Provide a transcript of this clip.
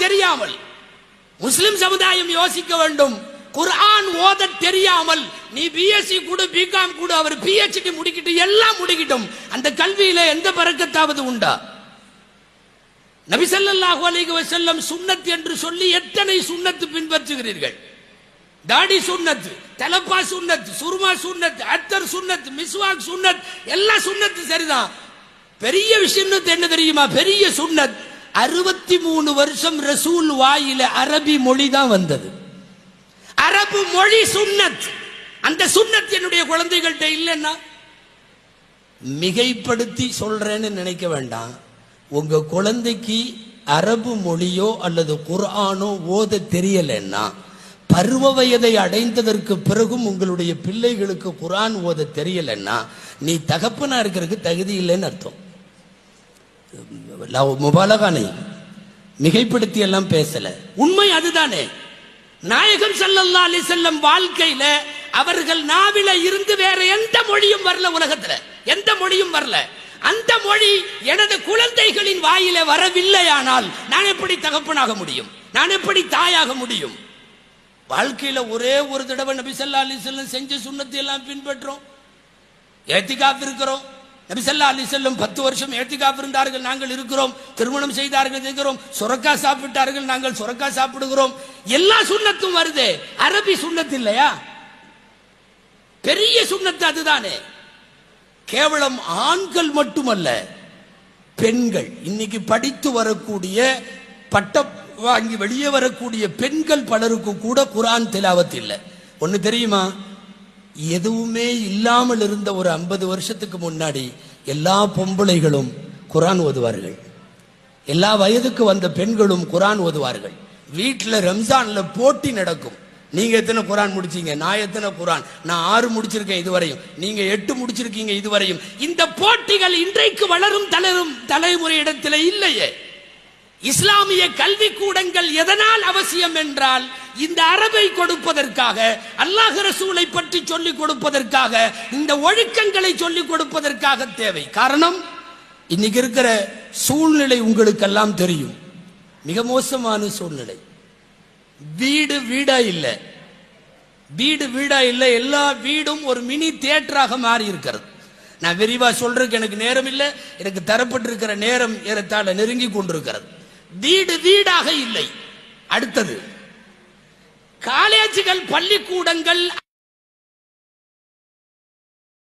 தெரியாமல் முஸ்லிம் சமுதாயம் யோசிக்க வேண்டும் குர்ஆன் ஓத தெரியாமல் நீ பிஎஸ்சி கூட பிகாம் கூட அவர் பிஹெச்டி முடிக்கிட்டு எல்லாம் முடிக்கிட்டும் அந்த கல்வியில எந்த பறக்கத்தாவது உண்டா நபி ஸல்லல்லாஹு அலைஹி வஸல்லம் சுன்னத் என்று சொல்லி எத்தனை சுன்னத்து பின்பற்றுகிறீர்கள் தாடி சுன்னத் தலப்பா சுன்னத் சுர்மா சுன்னத் அத்தர் சுன்னத் மிஸ்வாக் சுன்னத் எல்லா சுன்னத்து சரிதான் பெரிய விஷயம் என்ன தெரியுமா பெரிய சுன்னத் அறுபத்தி மூணு வருஷம் ரசூல் வாயில அரபி மொழி தான் வந்தது அரபு மொழி சுன்னத் அந்த சுன்னத் என்னுடைய குழந்தைகள்கிட்ட இல்லைன்னா மிகைப்படுத்தி சொல்றேன்னு நினைக்க வேண்டாம் உங்க குழந்தைக்கு அரபு மொழியோ அல்லது குர்ஆனோ ஓத தெரியலன்னா பருவ வயதை அடைந்ததற்கு பிறகும் உங்களுடைய பிள்ளைகளுக்கு குர்ஆன் ஓத தெரியலன்னா நீ தகப்பனா இருக்கிறதுக்கு தகுதி இல்லைன்னு அர்த்தம் லவ் முபாலகானை மிகைப்படுத்தி எல்லாம் பேசல உண்மை அதுதானே நாயகம் ஸல்லல்லாஹு அலைஹி வஸல்லம் வாழ்க்கையில அவர்கள் நாவில இருந்து வேற எந்த மொழியும் வரல உலகத்துல எந்த மொழியும் வரல அந்த மொழி எனது குழந்தைகளின் வாயில வரவில்லையானால் நான் எப்படி தகப்பனாக முடியும் நான் எப்படி தாயாக முடியும் வாழ்க்கையில ஒரே ஒரு தடவை நபி ஸல்லல்லாஹு அலைஹி வஸல்லம் செஞ்ச சுன்னத்தை எல்லாம் பின்பற்றோம் ஏத்திகாப் இருக்கிறோம் நபி ஸல்லல்லாஹு அலைஹி வஸல்லம் பத்து வருஷம் ஏத்திகாப் இருந்தார்கள் நாங்கள் இருக்கிறோம் திருமணம் செய்தார்கள் இருக்கிறோம் சுரக்கா சாப்பிட்டார்கள் நாங்கள் சுரக்கா சாப்பிடுகிறோம் எல்லா சுன்னத்தும் வருதே அரபி சுன்னத்து இல்லையா பெரிய சுன்னத்து அதுதானே கேவலம் ஆண்கள் மட்டுமல்ல பெண்கள் இன்னைக்கு படித்து வரக்கூடிய பட்டம் வாங்கி வெளியே வரக்கூடிய பெண்கள் பலருக்கு கூட குரான் திலாவத் இல்லை ஒன்னு தெரியுமா எதுவுமே இல்லாமல் இருந்த ஒரு ஐம்பது வருஷத்துக்கு முன்னாடி எல்லா பொம்பளைகளும் குரான் ஓதுவார்கள் எல்லா வயதுக்கு வந்த பெண்களும் குரான் ஓதுவார்கள் வீட்டுல ரம்ஜான்ல போட்டி நடக்கும் நீங்க எத்தனை குரான் முடிச்சீங்க நான் எத்தனை குரான் நான் ஆறு முடிச்சிருக்கேன் இதுவரையும் நீங்க எட்டு முடிச்சிருக்கீங்க இதுவரையும் இந்த போட்டிகள் இன்றைக்கு வளரும் தளரும் தலைமுறையிடத்தில் இல்லையே இஸ்லாமிய கல்வி கூடங்கள் எதனால் அவசியம் என்றால் இந்த அரபை கொடுப்பதற்காக அல்லாஹ் ரசூலை பற்றி சொல்லிக் கொடுப்பதற்காக இந்த ஒழுக்கங்களை சொல்லிக் கொடுப்பதற்காக தேவை காரணம் இன்னைக்கு இருக்கிற சூழ்நிலை உங்களுக்கெல்லாம் தெரியும் மிக மோசமான சூழ்நிலை வீடு வீடா இல்ல வீடு வீடா இல்ல எல்லா வீடும் ஒரு மினி தியேட்டராக மாறி இருக்கிறது நான் விரிவா சொல்றதுக்கு எனக்கு நேரம் இல்லை எனக்கு தரப்பட்டிருக்கிற நேரம் ஏறத்தாழ நெருங்கி கொண்டிருக்கிறது வீடு வீடாக இல்லை அடுத்தது காலேஜுகள் பள்ளிக்கூடங்கள்